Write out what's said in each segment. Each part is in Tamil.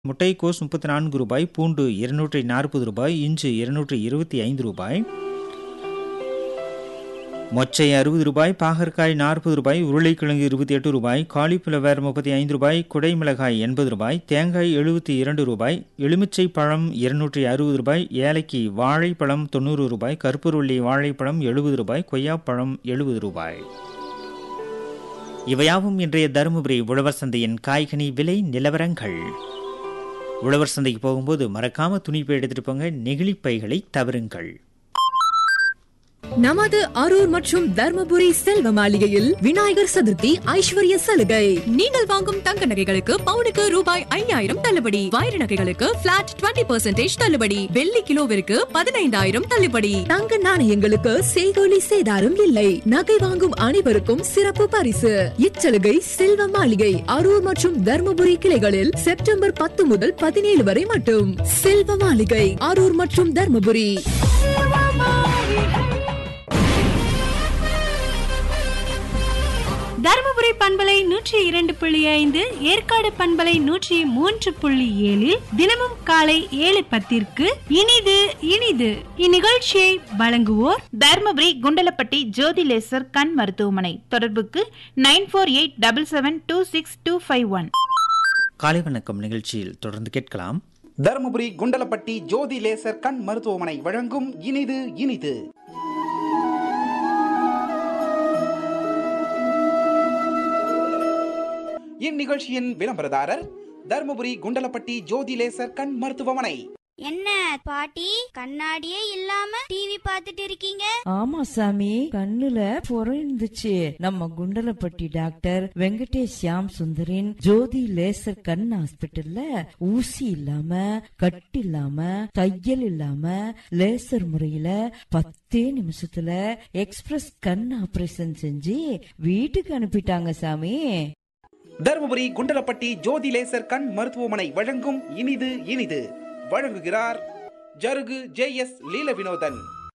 முட்டைக்கோஸ் முப்பத்தி நான்கு ரூபாய் பூண்டு இருநூற்றி நாற்பது ரூபாய் இஞ்சி இருநூற்றி இருபத்தி ஐந்து ரூபாய் மொச்சை அறுபது ரூபாய் பாகற்காய் நாற்பது ரூபாய் உருளைக்கிழங்கு இருபத்தி எட்டு ரூபாய் காலிஃப்ளவர் முப்பத்தி ஐந்து ரூபாய் குடைமிளகாய் எண்பது ரூபாய் தேங்காய் எழுபத்தி இரண்டு ரூபாய் எலுமிச்சை பழம் இருநூற்றி அறுபது ரூபாய் ஏலக்கி வாழைப்பழம் தொண்ணூறு ரூபாய் கற்பூரவள்ளி வாழைப்பழம் எழுபது ரூபாய் கொய்யாப்பழம் எழுபது ரூபாய் இவையாவும் இன்றைய தருமபுரி உழவர் சந்தையின் காய்கனி விலை நிலவரங்கள் உழவர் சந்தைக்கு போகும்போது மறக்காம துணிப்பை எடுத்துட்டு போங்க நெகிழி பைகளை தவறுங்கள் நமது அரூர் மற்றும் தர்மபுரி செல்வ மாளிகையில் விநாயகர் சதுர்த்தி ஐஸ்வர்ய சலுகை நீங்கள் வாங்கும் தங்க நகைகளுக்கு பவுனுக்கு ரூபாய் ஐயாயிரம் தள்ளுபடி வைர நகைகளுக்கு பிளாட் 20% தள்ளுபடி வெள்ளி கிலோவிற்கு பதினைந்தாயிரம் தள்ளுபடி தங்க நாணயங்களுக்கு செய்கோலி சேதாரம் இல்லை நகை வாங்கும் அனைவருக்கும் சிறப்பு பரிசு இச்சலுகை செல்வ மாளிகை அரூர் மற்றும் தர்மபுரி கிளைகளில் செப்டம்பர் பத்து முதல் பதினேழு வரை மட்டும் செல்வ மாளிகை அரூர் மற்றும் தர்மபுரி தருமபுரி பண்பலை நூற்றி இரண்டு புள்ளி ஐந்து ஏற்காடு பண்பலை நூற்றி மூன்று புள்ளி ஏழில் தினமும் காலை ஏழு பத்திற்கு இனிது இனிது இந்நிகழ்ச்சியை வழங்குவோர் தர்மபுரி குண்டலப்பட்டி ஜோதி லேசர் கண் மருத்துவமனை தொடர்புக்கு nine four eight double seven two six two five one காலை வணக்கம் நிகழ்ச்சியில் தொடர்ந்து கேட்கலாம் தருமபுரி குண்டலப்பட்டி ஜோதி லேசர் கண் மருத்துவமனை வழங்கும் இனிது இனிது இந்நிகழ்ச்சியின் விளம்பரதாரர் தருமபுரி குண்டலப்பட்டி ஜோதி லேசர் கண் மருத்துவமனை என்ன பாட்டி கண்ணாடியே இல்லாம டிவி பார்த்துட்டு இருக்கீங்க ஆமா சாமி கண்ணுல புறம் இருந்துச்சு நம்ம குண்டலப்பட்டி டாக்டர் வெங்கடேஷ் ஷியாம் சுந்தரின் ஜோதி லேசர் கண் ஹாஸ்பிட்டல்ல ஊசி இல்லாம கட்டு இல்லாம தையல் இல்லாம லேசர் முறையில பத்தே நிமிஷத்துல எக்ஸ்பிரஸ் கண் ஆபரேஷன் செஞ்சு வீட்டுக்கு அனுப்பிட்டாங்க சாமி தருமபுரி குண்டலப்பட்டி ஜோதி லேசர் கண் மருத்துவமனை வழங்கும் இனிது இனிது வழங்குகிறார் ஜருகு ஜே எஸ் லீல வினோதன்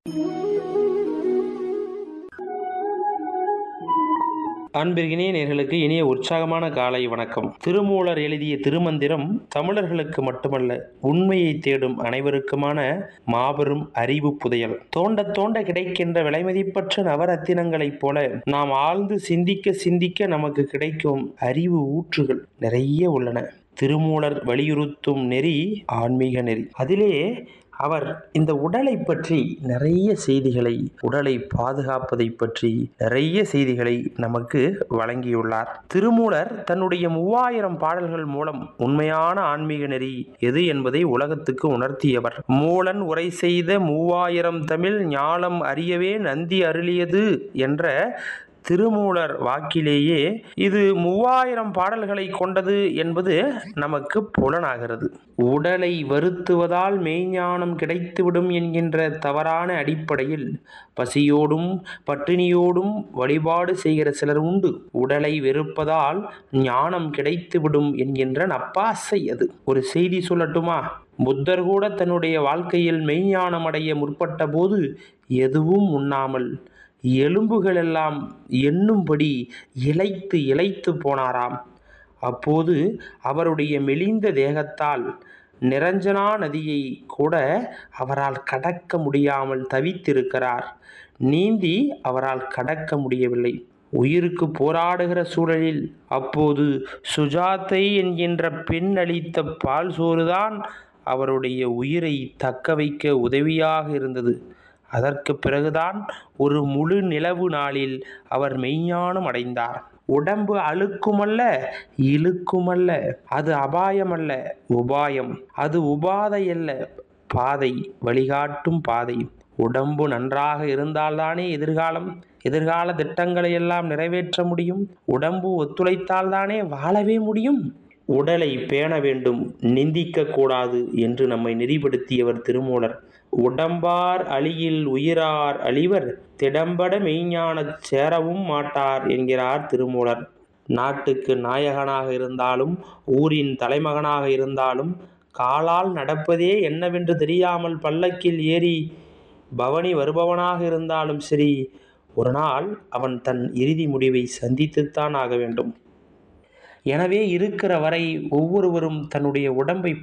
அன்பிற்கினிய நேர்களுக்கு இனிய உற்சாகமான காலை வணக்கம் திருமூலர் எழுதிய திருமந்திரம் தமிழர்களுக்கு மட்டுமல்ல உண்மையை தேடும் அனைவருக்குமான மாபெரும் அறிவு புதையல் தோண்ட தோண்ட கிடைக்கின்ற விலைமதிப்பற்ற நவரத்தினங்களைப் போல நாம் ஆழ்ந்து சிந்திக்க சிந்திக்க நமக்கு கிடைக்கும் அறிவு ஊற்றுகள் நிறைய உள்ளன திருமூலர் வலியுறுத்தும் நெறி ஆன்மீக நெறி அதிலே அவர் இந்த உடலை பற்றி நிறைய செய்திகளை உடலை பாதுகாப்பதை பற்றி நிறைய செய்திகளை நமக்கு வழங்கியுள்ளார் திருமூலர் தன்னுடைய மூவாயிரம் பாடல்கள் மூலம் உண்மையான ஆன்மீக நெறி எது என்பதை உலகத்துக்கு உணர்த்தியவர் மூலன் உரை செய்த மூவாயிரம் தமிழ் ஞானம் அறியவே நந்தி அருளியது என்ற திருமூலர் வாக்கிலேயே இது மூவாயிரம் பாடல்களை கொண்டது என்பது நமக்கு புலனாகிறது உடலை வருத்துவதால் மெய்ஞானம் கிடைத்துவிடும் என்கின்ற தவறான அடிப்படையில் பசியோடும் பட்டினியோடும் வழிபாடு செய்கிற சிலர் உண்டு உடலை வெறுப்பதால் ஞானம் கிடைத்துவிடும் என்கின்ற நப்பாசை அது ஒரு செய்தி சொல்லட்டுமா புத்தர் கூட தன்னுடைய வாழ்க்கையில் மெய்ஞானம் அடைய முற்பட்ட போது எதுவும் உண்ணாமல் எலும்புகளெல்லாம் எண்ணும்படி இழைத்து இழைத்து போனாராம் அப்போது அவருடைய மெலிந்த தேகத்தால் நிரஞ்சனா நதியை கூட அவரால் கடக்க முடியாமல் தவித்திருக்கிறார் நீந்தி அவரால் கடக்க முடியவில்லை உயிருக்கு போராடுகிற சூழலில் அப்போது சுஜாத்தை என்கின்ற பெண் அளித்த பால் சோறுதான் அவருடைய உயிரை தக்க வைக்க உதவியாக இருந்தது அதற்கு பிறகுதான் ஒரு முழு நிலவு நாளில் அவர் மெய்ஞானம் அடைந்தார் உடம்பு அழுக்குமல்ல இழுக்குமல்ல அது அபாயமல்ல உபாயம் அது உபாதை அல்ல பாதை வழிகாட்டும் பாதை உடம்பு நன்றாக இருந்தால்தானே எதிர்காலம் எதிர்கால திட்டங்களை எல்லாம் நிறைவேற்ற முடியும் உடம்பு ஒத்துழைத்தால்தானே வாழவே முடியும் உடலை பேண வேண்டும் நிந்திக்க கூடாது என்று நம்மை நெறிப்படுத்தியவர் திருமூலர் உடம்பார் அழியில் உயிரார் அழிவர் திடம்பட மெய்ஞானச் சேரவும் மாட்டார் என்கிறார் திருமூலர் நாட்டுக்கு நாயகனாக இருந்தாலும் ஊரின் தலைமகனாக இருந்தாலும் காலால் நடப்பதே என்னவென்று தெரியாமல் பல்லக்கில் ஏறி பவனி வருபவனாக இருந்தாலும் சரி ஒரு நாள் அவன் தன் இறுதி முடிவை சந்தித்துத்தான் ஆக வேண்டும் எனவே இருக்கிற வரை ஒவ்வொருவரும் தன்னுடைய உடம்பை